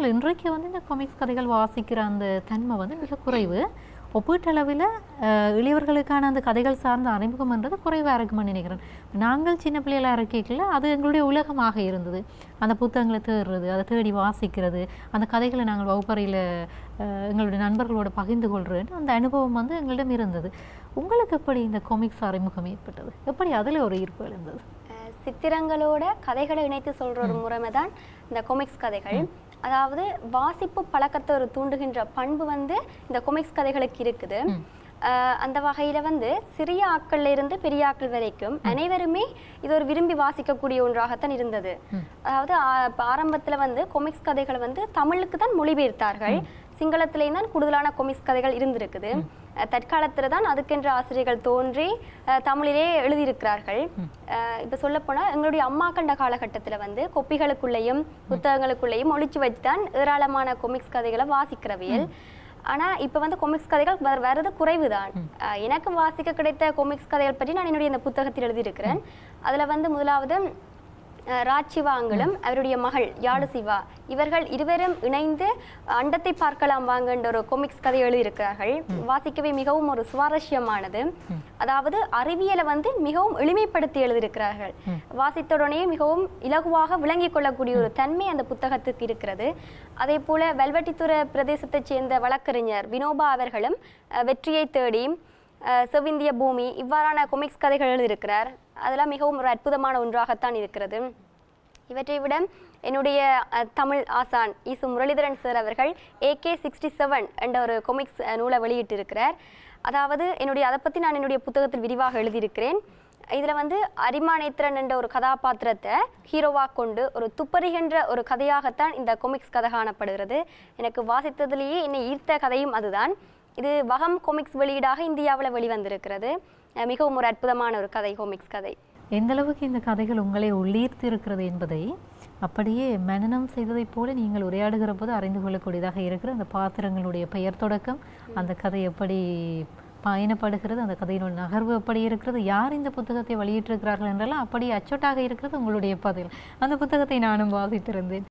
ஆனால் இன்றைக்கு வந்து இந்த காமிக்ஸ் கதைகள் வாசிக்கிற அந்த தன்மை வந்து மிக குறைவு ஒப்பீட்டளவில் அஹ், இளையவர்களுக்கான அந்த கதைகள் சார்ந்த அறிமுகம்ன்றது குறைவாக இருக்குமென்னு நினைக்கிறேன் நாங்கள் சின்ன பிள்ளைகளாக இருக்கைக்குள்ள அது எங்களுடைய உலகமாக இருந்தது அந்த புத்தகங்களை தேடுறது அதை தேடி வாசிக்கிறது அந்த கதைகளை நாங்கள் வகுப்பறையில் எங்களுடைய நண்பர்களோட பகிர்ந்து கொள்றது அந்த அனுபவம் வந்து எங்களிடம் இருந்தது உங்களுக்கு எப்படி இந்த காமிக்ஸ் அறிமுகம் ஏற்பட்டது எப்படி அதில் ஒரு ஈர்ப்பு எழுந்தது அஹ் சித்திரங்களோட கதைகளை இணைத்து சொல்ற ஒரு முறைமை தான் இந்த கொமிக்ஸ் கதைகள் அதாவது வாசிப்பு பழக்கத்தை ஒரு தூண்டுகின்ற பண்பு வந்து இந்த கொமிக்ஸ் கதைகளுக்கு இருக்குது அஹ் அந்த வகையில வந்து சிறிய ஆட்கள்ல இருந்து பெரிய ஆட்கள் வரைக்கும் அனைவருமே இது ஒரு விரும்பி வாசிக்கக்கூடிய ஒன்றாகத்தான் இருந்தது அதாவது ஆ- இப்ப ஆரம்பத்துல வந்து கொமிக்ஸ் கதைகளை வந்து தமிழுக்கு தான் மொழிபெயர்த்தார்கள் சிங்களத்திலேயும் தான் கூடுதலான கொமிக்ஸ் கதைகள் இருந்திருக்குது அஹ் தற்காலத்துல தான் அதுக்கென்ற ஆசிரியர்கள் தோன்றி அஹ் தமிழிலே எழுதியிருக்கிறார்கள் அஹ் இப்ப சொல்லப் போனா எங்களுடைய அம்மா கண்ட காலகட்டத்துல வந்து கொப்பிகளுக்குள்ளேயும் புத்தகங்களுக்குள்ளேயும் ஒளிச்சு வச்சு தான் ஏராளமான கொமிக்ஸ் கதைகளை வாசிக்கிறவியல் ஆனா இப்ப வந்து கொமிக்ஸ் கதைகள் வர- வர்றது குறைவுதான் அஹ் எனக்கு வாசிக்க கிடைத்த கொமிக்ஸ் கதைகள் பற்றி நான் என்னுடைய இந்த புத்தகத்தில் எழுதியிருக்கிறேன் அதுல வந்து முதலாவது அஹ் ராஜ்சிவாங்களும் அவருடைய மகள் யாழு சிவா இவர்கள் இருவரும் இணைந்து அண்டத்தை பார்க்கலாம் வாங்கன்ற ஒரு கொமிக்ஸ் கதை எழுதியிருக்கிறார்கள் வாசிக்கவே மிகவும் ஒரு சுவாரஸ்யமானது அதாவது அறிவியலை வந்து மிகவும் எளிமைப்படுத்தி எழுதியிருக்கிறார்கள் வாசித்தவுடனே மிகவும் இலகுவாக விளங்கிக் கொள்ளக்கூடிய ஒரு தன்மை அந்த புத்தகத்துக்கு இருக்கிறது அதே போல வெல்வெட்டித்துறை பிரதேசத்தைச் சேர்ந்த வழக்கறிஞர் வினோபா அவர்களும் அஹ், வெற்றியை தேடி அஹ் செவ்விந்திய பூமி இவ்வாறான கொமிக்ஸ் கதைகள் எழுதியிருக்கிறார் அதெல்லாம் மிகவும் ஒரு அற்புதமான ஒன்றாகத்தான் இருக்கிறது இவற்றை விட என்னுடைய அஹ், தமிழ் ஆசான் ஈசு முரளிதரன் சார் அவர்கள் ஏகே சிக்ஸ்டி செவன் என்ற ஒரு கொமிக்ஸ் அஹ், நூலை வெளியிட்டிருக்கிறார் அதாவது என்னுடைய அதை பற்றி நான் என்னுடைய புத்தகத்தில் விரிவாக எழுதியிருக்கிறேன் இதில் வந்து அரிமானேத்திரன் என்ற ஒரு கதாபாத்திரத்தை ஹீரோவாக கொண்டு ஒரு துப்பறிகின்ற ஒரு கதையாகத்தான் இந்த கொமிக்ஸ் கதை காணப்படுகிறது எனக்கு வாசித்ததிலேயே என்னை ஈர்த்த கதையும் அதுதான் இது வகம் கொமிக்ஸ் வெளியீடாக இந்தியாவில் வெளிவந்திருக்கிறது அஹ் மிகவும் ஒரு அற்புதமான ஒரு கதை கொமிக்ஸ் கதை எந்த அளவுக்கு இந்த கதைகள் உங்களை உள்ளீர்த்து இருக்கிறது என்பதை அப்படியே மனனம் செய்ததைப் போல நீங்கள் உரையாடுகிற போது அறிந்து கொள்ளக்கூடியதாக இருக்கிற அந்த பாத்திரங்களுடைய பெயர் தொடக்கம் அந்த கதை எப்படி பயணப்படுகிறது அந்த கதையினுடைய நகர்வு எப்படி இருக்கிறது யார் இந்த புத்தகத்தை வெளியிட்டிருக்கிறார்கள் என்றெல்லாம் அப்படி அச்சொட்டாக இருக்கிறது உங்களுடைய பதில் அந்த புத்தகத்தை நானும் வாசித்திருந்தேன்